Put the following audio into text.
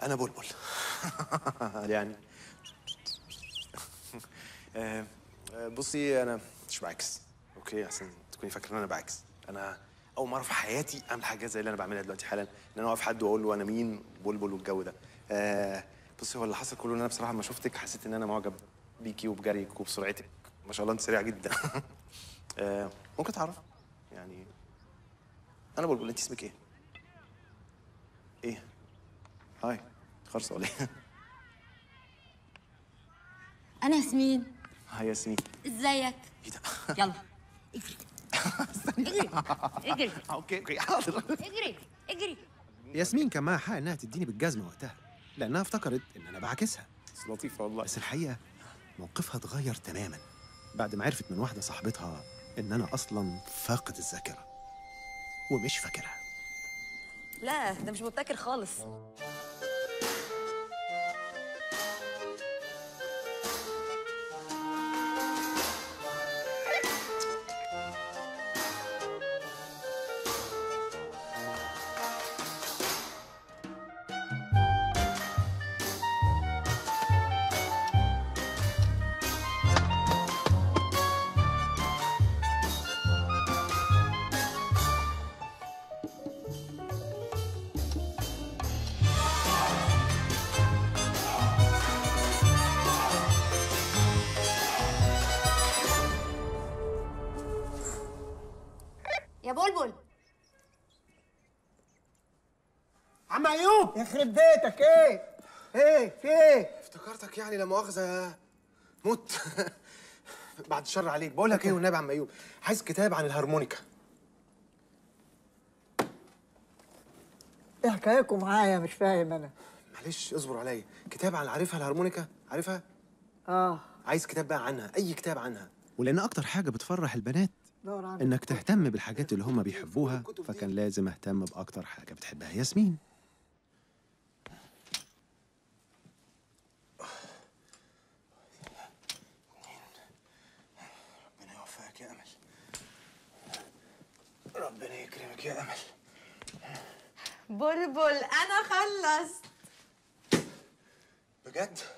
انا بلبل يعني آه، آه، بصي انا مش بعكس اوكي عشان تكوني فاكره ان انا بعكس انا اول مره في حياتي اعمل حاجه زي اللي انا بعملها دلوقتي حالا ان انا اوقف حد واقول له انا مين بلبل والجو ده آه، بصي هو اللي حصل كله ان انا بصراحه لما شفتك حسيت ان انا معجب بيكي وبجريك وبسرعتك ما شاء الله انت سريعه جدا آه، ممكن تعرف يعني انا بلبل انت اسمك ايه ايه هاي خرصه ولا ايه انا ياسمين هاي ياسمين ازيك ايه ده يلا اجري اجري اجري اوكي اوكي حاضر اجري اجري ياسمين كان معاها حق انها تديني بالجزمه وقتها لانها افتكرت ان انا بعاكسها بس لطيفه والله بس الحقيقه موقفها اتغير تماما بعد ما عرفت من واحده صاحبتها ان انا اصلا فاقد الذاكره ومش فاكرها لا ده مش مبتكر خالص يا بلبل عم ايوب يخرب بيتك ايه ايه في ايه افتكرتك يعني لا مؤاخذه مت بعد الشر عليك بقول لك ايه والنبي يا عم ايوب عايز كتاب عن الهارمونيكا ايه حكايتكم معايا مش فاهم انا معلش اصبر عليا كتاب عن عارفها الهارمونيكا عارفها اه عايز كتاب بقى عنها اي كتاب عنها ولان اكتر حاجه بتفرح البنات دور على انك تهتم بالحاجات اللي هم بيحبوها فكان لازم اهتم باكتر حاجه بتحبها ياسمين ربنا يوفقك يا امل ربنا يكرمك يا امل بلبل انا خلصت بجد